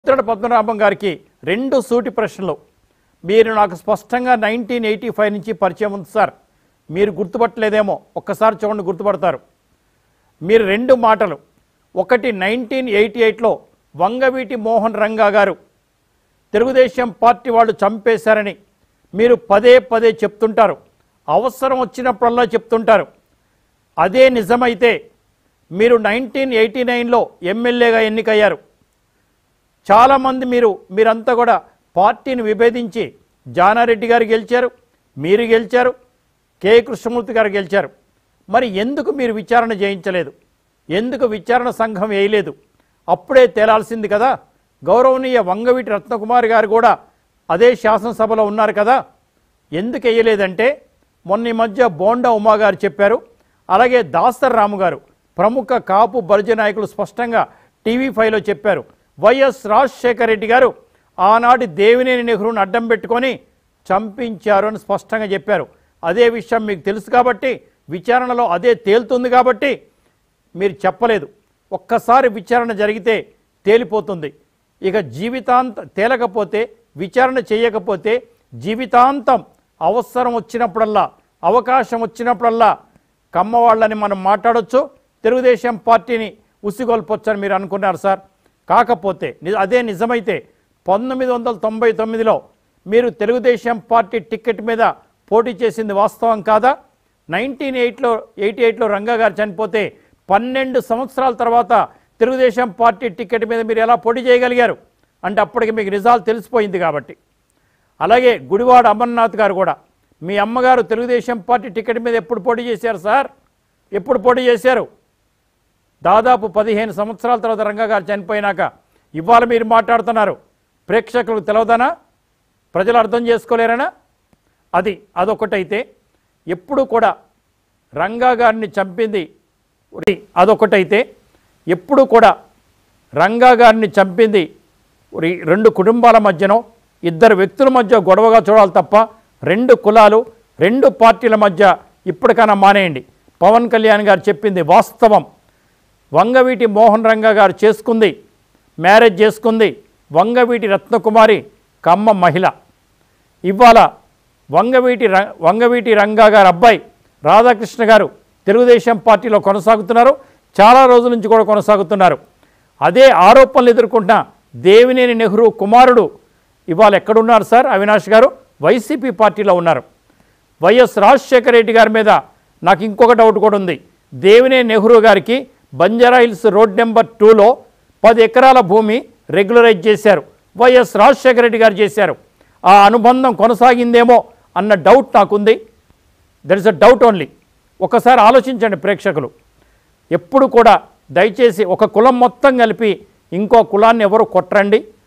ఉత్తర పద్మనాభం గారికి రెండు సూటి ప్రశ్నలు మీరు నాకు స్పష్టంగా నైన్టీన్ ఎయిటీ ఫైవ్ నుంచి పరిచయం ఉంది సార్ మీరు గుర్తుపట్టలేదేమో ఒక్కసారి చూడండి గుర్తుపడతారు మీరు రెండు మాటలు ఒకటి నైన్టీన్ ఎయిటీ ఎయిట్లో వంగవీటి మోహన్ రంగా గారు తెలుగుదేశం పార్టీ వాళ్ళు చంపేశారని మీరు పదే పదే చెప్తుంటారు అవసరం వచ్చినప్పుడల్లా చెప్తుంటారు అదే నిజమైతే మీరు నైన్టీన్ ఎయిటీ నైన్లో ఎమ్మెల్యేగా ఎన్నికయ్యారు చాలామంది మీరు మీరంతా కూడా పార్టీని విభేదించి జానారెడ్డి గారు గెలిచారు మీరు గెలిచారు కె కృష్ణమూర్తి గారు గెలిచారు మరి ఎందుకు మీరు విచారణ చేయించలేదు ఎందుకు విచారణ సంఘం వేయలేదు అప్పుడే తేలాల్సింది కదా గౌరవనీయ వంగవీటి రత్నకుమార్ గారు కూడా అదే శాసనసభలో ఉన్నారు కదా ఎందుకు వేయలేదంటే మొన్న ఈ మధ్య బోండా ఉమా గారు చెప్పారు అలాగే దాసర్ రాము గారు ప్రముఖ కాపు బలిజ నాయకులు స్పష్టంగా టీవీ ఫైవ్లో చెప్పారు వైఎస్ రాజశేఖర రెడ్డి గారు ఆనాటి దేవినేని నెహ్రూను అడ్డం పెట్టుకొని చంపించారు అని స్పష్టంగా చెప్పారు అదే విషయం మీకు తెలుసు కాబట్టి విచారణలో అదే తేలుతుంది కాబట్టి మీరు చెప్పలేదు ఒక్కసారి విచారణ జరిగితే తేలిపోతుంది ఇక జీవితాంత తేలకపోతే విచారణ చేయకపోతే జీవితాంతం అవసరం వచ్చినప్పుడల్లా అవకాశం వచ్చినప్పుడల్లా కమ్మవాళ్ళని మనం మాట్లాడొచ్చు తెలుగుదేశం పార్టీని ఉసిగొల్పొచ్చు అని మీరు అనుకున్నారు సార్ కాకపోతే ని- అదే నిజమైతే పంతొమ్మిది వందల తొంభై తొమ్మిదిలో మీరు తెలుగుదేశం పార్టీ టికెట్ మీద పోటీ చేసింది వాస్తవం కాదా నైన్టీన్ ఎయిట్లో ఎయిటీ ఎయిట్లో రంగా గారు చనిపోతే పన్నెండు సంవత్సరాల తర్వాత తెలుగుదేశం పార్టీ టికెట్ మీద మీరు ఎలా పోటీ చేయగలిగారు అంటే అప్పటికి మీకు నిజాలు తెలిసిపోయింది కాబట్టి అలాగే గుడివాడ అమర్నాథ్ గారు కూడా మీ అమ్మగారు తెలుగుదేశం పార్టీ టికెట్ మీద ఎప్పుడు పోటీ చేశారు సార్ ఎప్పుడు పోటీ చేశారు దాదాపు పదిహేను సంవత్సరాల తర్వాత రంగా గారు చనిపోయినాక ఇవాళ మీరు మాట్లాడుతున్నారు ప్రేక్షకులకు తెలవదనా ప్రజలు అర్థం చేసుకోలేరనా అది అదొకటైతే ఎప్పుడు కూడా రంగా గారిని చంపింది ఒకటి అదొకటైతే ఎప్పుడు కూడా రంగా గారిని చంపింది ఈ రెండు కుటుంబాల మధ్యనో ఇద్దరు వ్యక్తుల మధ్య గొడవగా చూడాలి తప్ప రెండు కులాలు రెండు పార్టీల మధ్య ఇప్పటికైనా మానేయండి పవన్ కళ్యాణ్ గారు చెప్పింది వాస్తవం వంగవీటి మోహన్ రంగా గారు చేసుకుంది మ్యారేజ్ చేసుకుంది వంగవీటి రత్నకుమారి కమ్మ మహిళ ఇవాళ వంగవీటి ర వంగవీటి రంగా గారు అబ్బాయి రాధాకృష్ణ గారు తెలుగుదేశం పార్టీలో కొనసాగుతున్నారు చాలా రోజుల నుంచి కూడా కొనసాగుతున్నారు అదే ఆరోపణలు ఎదుర్కొంటున్న దేవినేని నెహ్రూ కుమారుడు ఇవాళ ఎక్కడున్నారు సార్ అవినాష్ గారు వైసీపీ పార్టీలో ఉన్నారు వైఎస్ రాజశేఖర రెడ్డి గారి మీద నాకు ఇంకొక డౌట్ కూడా ఉంది దేవినేని నెహ్రూ గారికి బంజారా హిల్స్ రోడ్ నెంబర్ టూలో పది ఎకరాల భూమి రెగ్యులరైజ్ చేశారు వైఎస్ రాజశేఖర రెడ్డి గారు చేశారు ఆ అనుబంధం కొనసాగిందేమో అన్న డౌట్ నాకుంది there is a doubt only ఒకసారి ఆలోచించండి ప్రేక్షకులు ఎప్పుడు కూడా దయచేసి ఒక కులం మొత్తం కలిపి ఇంకో కులాన్ని ఎవరు కొట్టరండి